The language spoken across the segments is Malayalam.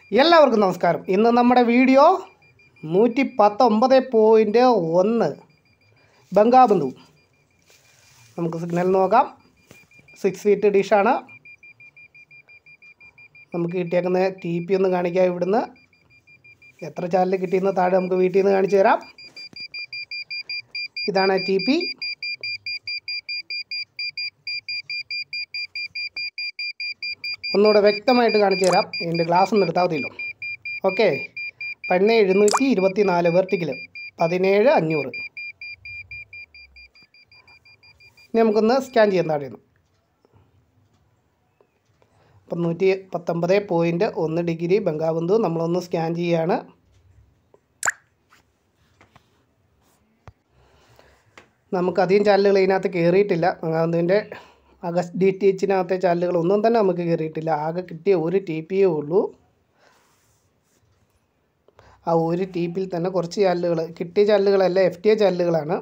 എല്ലാവർക്കും നമസ്കാരം ഇന്ന് നമ്മുടെ വീഡിയോ നൂറ്റി പത്തൊമ്പത് പോയിൻറ്റ് ഒന്ന് ബംഗാബന്ധു നമുക്ക് സിഗ്നൽ നോക്കാം സിക്സ് ഫീറ്റ് ഡിഷാണ് നമുക്ക് കിട്ടിയേക്കുന്ന ടി പി ഒന്ന് കാണിക്കാം ഇവിടുന്ന് എത്ര ചാനൽ കിട്ടിയെന്ന് താഴെ നമുക്ക് വീട്ടിൽ നിന്ന് കാണിച്ചു തരാം ഇതാണ് ടി പി ഒന്നുകൂടെ വ്യക്തമായിട്ട് കാണിച്ചു തരാം ഇതിൻ്റെ ഗ്ലാസ് ഒന്ന് എടുത്താൽ മതിയല്ലോ ഓക്കെ പതിനെ എഴുന്നൂറ്റി ഇരുപത്തി നാല് വെർട്ടിക്കൽ പതിനേഴ് അഞ്ഞൂറ് ഇനി നമുക്കൊന്ന് സ്കാൻ ചെയ്യാൻ താഴെയാണ് അപ്പം നൂറ്റി പത്തൊമ്പത് പോയിൻറ്റ് ഒന്ന് ഡിഗ്രി ബംഗാബന്ധു നമ്മളൊന്ന് സ്കാൻ ചെയ്യുകയാണ് നമുക്ക് അധികം ചാനലുകൾ ഇതിനകത്ത് കയറിയിട്ടില്ല ബംഗാബന്ധുവിൻ്റെ അഗസ്റ്റ് ഡി ടി എച്ചിനകത്തെ ചാനലുകൾ ഒന്നും തന്നെ നമുക്ക് കയറിയിട്ടില്ല ആകെ കിട്ടിയ ഒരു ടി പിയേ ഉള്ളൂ ആ ഒരു ടി പിയിൽ തന്നെ കുറച്ച് ചാനലുകൾ കിട്ടിയ ചാനലുകളല്ല എഫ് ടി എ ചാനലുകളാണ്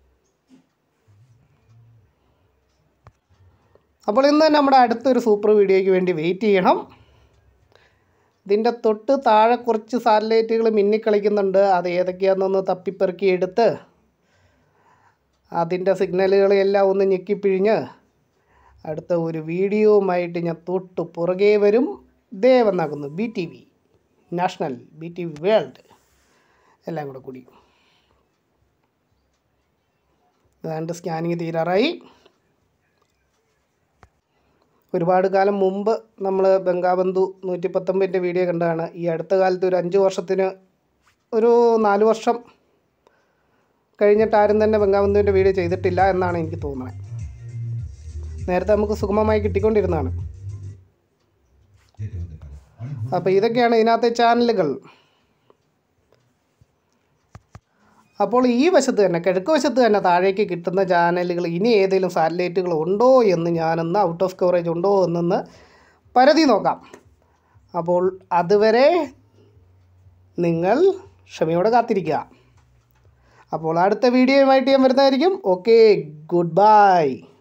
അപ്പോൾ ഇന്ന് നമ്മുടെ അടുത്തൊരു സൂപ്പർ വീഡിയോയ്ക്ക് വേണ്ടി വെയിറ്റ് ചെയ്യണം ഇതിൻ്റെ തൊട്ട് താഴെ കുറച്ച് സാറ്റലൈറ്റുകൾ മിന്നിക്കളിക്കുന്നുണ്ട് അത് ഏതൊക്കെയാണെന്നൊന്ന് തപ്പിപ്പെറുക്കി എടുത്ത് അതിൻ്റെ സിഗ്നലുകളെല്ലാം ഒന്ന് ഞെക്കിപ്പിഴിഞ്ഞ് അടുത്ത ഒരു വീഡിയോവുമായിട്ട് ഞാൻ തൊട്ട് പുറകെ വരും ദേവെന്നാകുന്നു B T V national B T V world എല്ലാം കൂടെ കൂടി ഏതാണ്ട് സ്കാനിങ് തീരാറായി ഒരുപാട് കാലം മുമ്പ് നമ്മൾ ബംഗാബന്ധു നൂറ്റി പത്തൊമ്പതിൻ്റെ വീഡിയോ കണ്ടതാണ് ഈ അടുത്ത കാലത്ത് ഒരു അഞ്ച് വർഷത്തിന് ഒരു നാല് വർഷം കഴിഞ്ഞിട്ട് ആരും തന്നെ ബംഗാബന്ധുവിൻ്റെ വീഡിയോ ചെയ്തിട്ടില്ല എന്നാണ് എനിക്ക് തോന്നുന്നത് നേരത്തെ നമുക്ക് സുഗമമായി കിട്ടിക്കൊണ്ടിരുന്നതാണ് അപ്പോൾ ഇതൊക്കെയാണ് ഇതിനകത്തെ ചാനലുകൾ അപ്പോൾ ഈ വശത്ത് തന്നെ കിഴക്ക് വശത്ത് തന്നെ താഴേക്ക് കിട്ടുന്ന ചാനലുകൾ ഇനി ഏതെങ്കിലും സാറ്റലൈറ്റുകൾ ഉണ്ടോ എന്ന് ഞാനൊന്ന് ഔട്ട് ഓഫ് കവറേജ് ഉണ്ടോ എന്നൊന്ന് പരതി നോക്കാം അപ്പോൾ അതുവരെ നിങ്ങൾ ക്ഷമയോടെ കാത്തിരിക്കുക അപ്പോൾ അടുത്ത വീഡിയോയുമായിട്ട് ഞാൻ വരുന്നതായിരിക്കും ഓക്കെ ഗുഡ് ബൈ